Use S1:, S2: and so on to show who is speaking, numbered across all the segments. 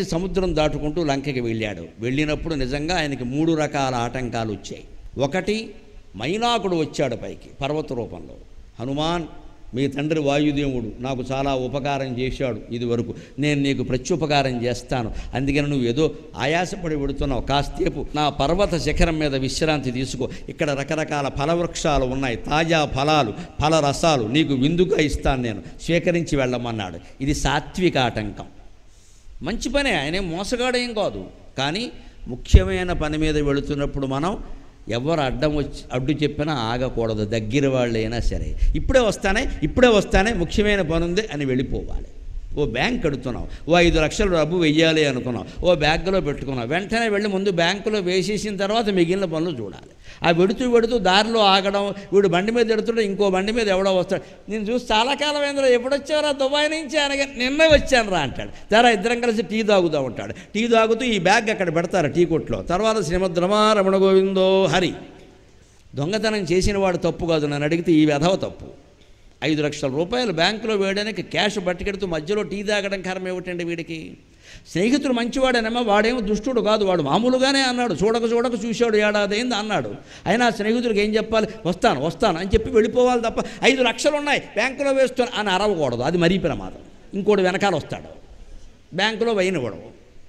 S1: సముద్రం దాటుకుంటూ లంకకి వెళ్ళాడు వెళ్ళినప్పుడు నిజంగా ఆయనకి మూడు రకాల ఆటంకాలు వచ్చాయి ఒకటి మైనాకుడు వచ్చాడు పైకి పర్వత రూపంలో హనుమాన్ మీ తండ్రి వాయుదేవుడు నాకు చాలా ఉపకారం చేశాడు ఇది వరకు నేను నీకు ప్రత్యుపకారం చేస్తాను అందుకని నువ్వు ఏదో ఆయాసపడి పెడుతున్నావు కాసేపు నా పర్వత శిఖరం మీద విశ్రాంతి తీసుకో ఇక్కడ రకరకాల ఫలవృక్షాలు ఉన్నాయి తాజా ఫలాలు ఫల రసాలు నీకు విందుగా ఇస్తాను నేను స్వీకరించి వెళ్ళమన్నాడు ఇది సాత్విక ఆటంకం మంచి పనే ఆయనే మోసగాడేం కాదు కానీ ముఖ్యమైన పని మీద వెళుతున్నప్పుడు మనం ఎవరు అడ్డం వచ్చి అడ్డు చెప్పినా ఆగకూడదు దగ్గర వాళ్ళైనా సరే ఇప్పుడే వస్తానే ఇప్పుడే వస్తానే ముఖ్యమైన పని ఉంది అని వెళ్ళిపోవాలి ఓ బ్యాంక్ కడుతున్నావు ఓ ఐదు లక్షల డబ్బు వెయ్యాలి అనుకున్నావు ఓ బ్యాంకులో పెట్టుకున్నావు వెంటనే వెళ్ళి ముందు బ్యాంకులో వేసేసిన తర్వాత మిగిలిన పనులు చూడాలి ఆ వెడుతూ వెడుతూ దారిలో ఆగడం వీడు బండి మీద ఎడుతుంటే ఇంకో బండి మీద ఎవడో వస్తాడు నేను చూసి చాలా కాలం ఏంద్రా ఎప్పుడొచ్చారా దుబాయ్ నుంచి అనగా నిన్నే వచ్చాను రా అంటాడు తెరా ఇద్దరం కలిసి టీ తాగుతూ ఉంటాడు టీ తాగుతూ ఈ బ్యాగ్ అక్కడ పెడతారు టీ కొట్లో తర్వాత శ్రీమద్ రమారమణ గోవిందో హరి దొంగతనం చేసిన వాడు తప్పు కాదు నన్ను అడిగితే ఈ వెధవ తప్పు ఐదు లక్షల రూపాయలు బ్యాంకులో వేయడానికి క్యాష్ పట్టుకెడుతూ మధ్యలో టీ తాగడం కర్మ ఏమిటండి వీడికి స్నేహితుడు మంచివాడేనమ్మా వాడేమో దుష్టుడు కాదు వాడు మామూలుగానే అన్నాడు చూడక చూడక చూశాడు ఏడాది అయింది అన్నాడు అయినా ఆ స్నేహితుడికి ఏం చెప్పాలి వస్తాను వస్తాను అని చెప్పి వెళ్ళిపోవాలి తప్ప ఐదు లక్షలు ఉన్నాయి బ్యాంకులో వేస్తాను అని అరవకూడదు అది మరీ ప్రమాదం ఇంకోటి వెనకాల వస్తాడు బ్యాంకులో వైనవడం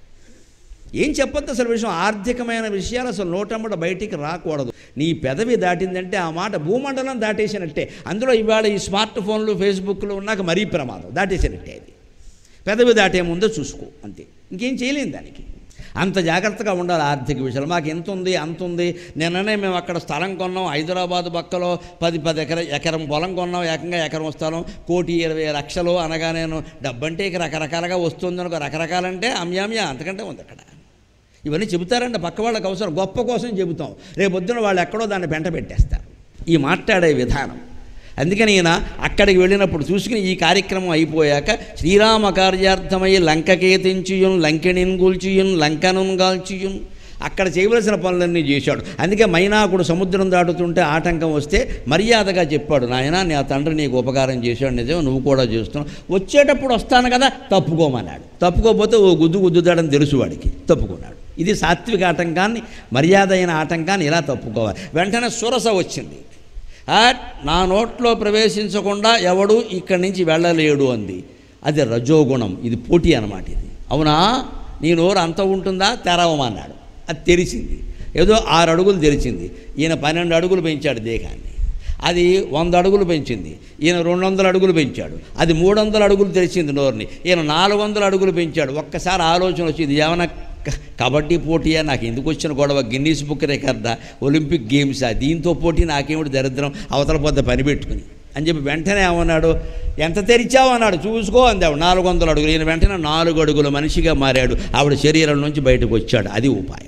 S1: ఏం చెప్పొద్దు అసలు విషయం ఆర్థికమైన విషయాలు అసలు నోటమ్మట బయటికి రాకూడదు నీ పెదవి దాటిందంటే ఆ మాట భూమండలం దాటేసినట్టే అందులో ఇవాళ ఈ స్మార్ట్ ఫోన్లు ఫేస్బుక్లు ఉన్నాక మరీ ప్రమాదం దాటేసినట్టే అది పెదవి దాటే ముందో చూసుకో అంతే ఇంకేం చేయలేం దానికి అంత జాగ్రత్తగా ఉండాలి ఆర్థిక విషయాలు మాకు ఎంత ఉంది అంత ఉంది నిన్ననే మేము అక్కడ స్థలం కొన్నాం హైదరాబాద్ పక్కలో పది పది ఎకర ఎకరం పొలం కొన్నాం ఏకంగా ఎకరం స్థలం కోటి ఇరవై లక్షలు అనగా నేను డబ్బంటే ఇక రకరకాలుగా వస్తుంది అనుకో రకరకాలంటే అమ్యామ్యా అంతకంటే ఉంది అక్కడ ఇవన్నీ చెబుతారంటే పక్క వాళ్ళకి అవసరం గొప్ప కోసం చెబుతాం రేపొద్దున వాళ్ళు ఎక్కడో దాన్ని పెంట పెట్టేస్తారు ఈ మాట్లాడే విధానం అందుకని ఈయన అక్కడికి వెళ్ళినప్పుడు చూసుకుని ఈ కార్యక్రమం అయిపోయాక శ్రీరామ కార్యార్థమై లంకకేతించుయున్ లంకెణిన్ గూల్చియున్ లంకను గాల్చియున్ అక్కడ చేయవలసిన పనులన్నీ చేశాడు అందుకే మైనాకుడు సముద్రం దాటుతుంటే ఆటంకం వస్తే మర్యాదగా చెప్పాడు నాయన నా తండ్రి నీకు ఉపకారం చేశాడు నిజం నువ్వు కూడా చేస్తున్నావు వచ్చేటప్పుడు వస్తాను కదా తప్పుకోమన్నాడు తప్పుకోకపోతే ఓ గుద్దు గుద్దుతాడని తెలుసు వాడికి తప్పుకున్నాడు ఇది సాత్విక ఆటంకాన్ని మర్యాద అయిన ఆటంకాన్ని ఇలా తప్పుకోవాలి వెంటనే సురస వచ్చింది ఆ, నా నోట్లో ప్రవేశించకుండా ఎవడు ఇక్కడి నుంచి వెళ్ళలేడు అంది అది రజోగుణం ఇది పోటీ అన్నమాట ఇది అవునా నీ నోరు అంత ఉంటుందా తెరవమన్నాడు అది తెరిచింది ఏదో ఆరు అడుగులు తెరిచింది ఈయన పన్నెండు అడుగులు పెంచాడు దేహాన్ని అది వంద అడుగులు పెంచింది ఈయన రెండు వందల అడుగులు పెంచాడు అది మూడు వందల అడుగులు తెరిచింది నోరుని ఈయన నాలుగు వందల అడుగులు పెంచాడు ఒక్కసారి ఆలోచన వచ్చింది ఏమైనా క- కబడ్డీ పోటీయా నాకు ఎందుకు వచ్చిన గొడవ గిన్నీస్ బుక్ రికార్డా ఒలింపిక్ గేమ్సా దీంతో పోటీ నాకేమిటి దరిద్రం అవతల పొద్ద పని పెట్టుకుని అని చెప్పి వెంటనే ఏమన్నాడు ఎంత తెరిచావు అన్నాడు చూసుకో అంది ఆవిడ నాలుగు వందల అడుగులు ఈయన వెంటనే నాలుగు అడుగుల మనిషిగా మారాడు ఆవిడ శరీరం నుంచి బయటకు వచ్చాడు అది ఉపాయం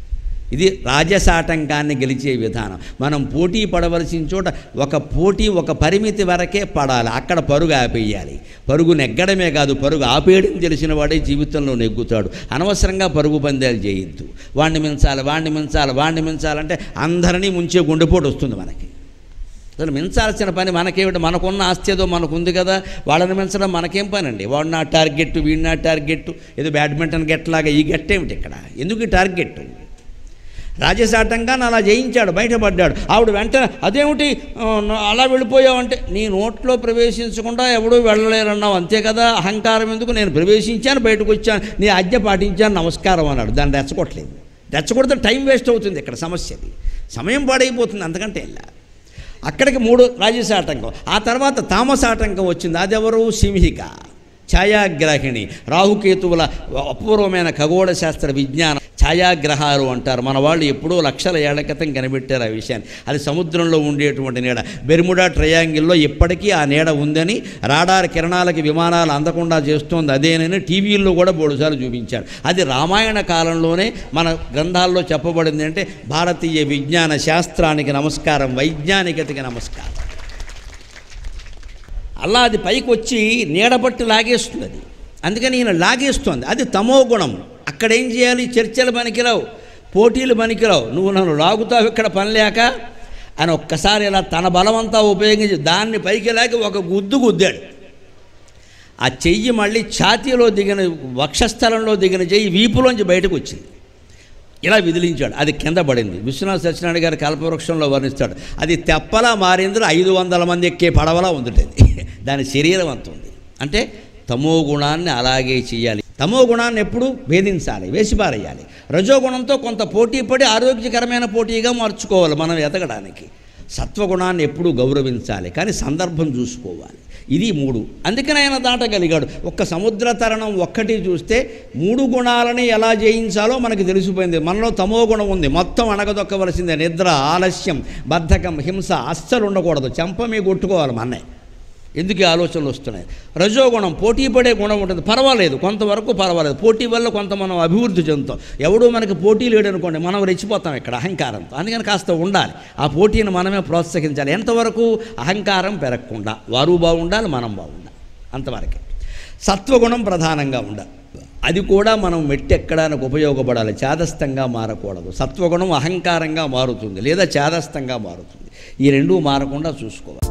S1: ఇది రాజసాటంకాన్ని గెలిచే విధానం మనం పోటీ పడవలసిన చోట ఒక పోటీ ఒక పరిమితి వరకే పడాలి అక్కడ పరుగు ఆపేయాలి పరుగు నెగ్గడమే కాదు పరుగు ఆపేయడం తెలిసిన వాడే జీవితంలో నెగ్గుతాడు అనవసరంగా పరుగు పందాలు చేయొద్దు వాడిని మించాలి వాడిని మించాలి వాడిని మించాలంటే అందరినీ ముంచే గుండెపోటు వస్తుంది మనకి అసలు మించాల్సిన పని మనకేమిటి మనకున్న ఆస్తి ఏదో మనకుంది కదా వాళ్ళని మించడం మనకేం పని అండి వాడు నా టార్గెట్ వీడి నా టార్గెట్ ఏదో బ్యాడ్మింటన్ గెట్ లాగా ఈ గెట్ ఏమిటి ఇక్కడ ఎందుకు ఈ టార్గెట్ రాజసాటంగా అలా జయించాడు బయటపడ్డాడు ఆవిడ వెంటనే అదేమిటి ఆ, అలా వెళ్ళిపోయావంటే నీ నోట్లో ప్రవేశించకుండా ఎవడూ వెళ్ళలేరన్నావు అంతే కదా అహంకారం ఎందుకు నేను ప్రవేశించాను బయటకు వచ్చాను నీ ఆజ్ఞ పాటించాను నమస్కారం అన్నాడు దాన్ని రెచ్చగొట్టలేదు రెచ్చగొడితే టైం వేస్ట్ అవుతుంది ఇక్కడ సమస్యది సమయం పాడైపోతుంది అంతకంటే ఇలా అక్కడికి మూడు రాజసాటంకం ఆ తర్వాత తామసాటంకం వచ్చింది అదెవరు సింహిక ఛాయాగ్రాహిణి రాహుకేతువుల అపూర్వమైన ఖగోళ శాస్త్ర విజ్ఞానం ఛాయాగ్రహాలు అంటారు మన వాళ్ళు ఎప్పుడో లక్షల ఏళ్ల క్రితం కనిపెట్టారు ఆ విషయాన్ని అది సముద్రంలో ఉండేటువంటి నీడ బెర్ముడా ట్రయాంగిల్లో ఇప్పటికీ ఆ నీడ ఉందని రాడార్ కిరణాలకి విమానాలు అందకుండా చేస్తోంది అదేనని టీవీల్లో కూడా బోడుసార్లు చూపించారు అది రామాయణ కాలంలోనే మన గ్రంథాల్లో చెప్పబడింది అంటే భారతీయ విజ్ఞాన శాస్త్రానికి నమస్కారం వైజ్ఞానికతకి నమస్కారం అలా అది పైకి వచ్చి నీడబట్టి లాగేస్తుంది అది అందుకని ఈయన లాగేస్తోంది అది తమో గుణం అక్కడ ఏం చేయాలి చర్చలు పనికిరావు పోటీలు పనికిరావు నువ్వు నన్ను లాగుతావు ఇక్కడ పని లేక అని ఒక్కసారి ఇలా తన బలమంతా ఉపయోగించి దాన్ని పైకి లాగి ఒక గుద్దు గుద్దాడు ఆ చెయ్యి మళ్ళీ ఛాతీలో దిగిన వక్షస్థలంలో దిగిన చెయ్యి వీపులోంచి బయటకు వచ్చింది ఇలా విదిలించాడు అది కింద పడింది విశ్వనాథ సత్యనారాయణ గారి కల్పవృక్షంలో వర్ణిస్తాడు అది తెప్పలా మారింది ఐదు వందల మంది ఎక్కే పడవలా ఉందిటది దాని శరీరం అంత ఉంది అంటే తమో గుణాన్ని అలాగే చేయాలి తమో గుణాన్ని ఎప్పుడు భేదించాలి వేసిపారేయాలి రజోగుణంతో కొంత పోటీ పడి ఆరోగ్యకరమైన పోటీగా మార్చుకోవాలి మనం ఎదగడానికి సత్వగుణాన్ని ఎప్పుడూ గౌరవించాలి కానీ సందర్భం చూసుకోవాలి ఇది మూడు అందుకని ఆయన దాటగలిగాడు ఒక్క సముద్ర తరణం ఒక్కటి చూస్తే మూడు గుణాలని ఎలా జయించాలో మనకి తెలిసిపోయింది మనలో తమో గుణం ఉంది మొత్తం అణగదొక్కవలసిందే నిద్ర ఆలస్యం బద్ధకం హింస అస్సలు ఉండకూడదు చెంప మీ కొట్టుకోవాలి మన్నే ఎందుకు ఈ ఆలోచనలు వస్తున్నాయి రజోగుణం పోటీ పడే గుణం ఉంటుంది పర్వాలేదు కొంతవరకు పర్వాలేదు పోటీ వల్ల కొంత మనం అభివృద్ధి చెందుతాం ఎవడూ మనకి పోటీ లేడు అనుకోండి మనం రెచ్చిపోతాం ఇక్కడ అహంకారంతో అందుకని కాస్త ఉండాలి ఆ పోటీని మనమే ప్రోత్సహించాలి ఎంతవరకు అహంకారం పెరగకుండా వారు బాగుండాలి మనం బాగుండాలి అంతవరకే సత్వగుణం ప్రధానంగా ఉండాలి అది కూడా మనం మెట్టెక్కడానికి ఉపయోగపడాలి చేదస్తంగా మారకూడదు సత్వగుణం అహంకారంగా మారుతుంది లేదా చేదస్తంగా మారుతుంది ఈ రెండూ మారకుండా చూసుకోవాలి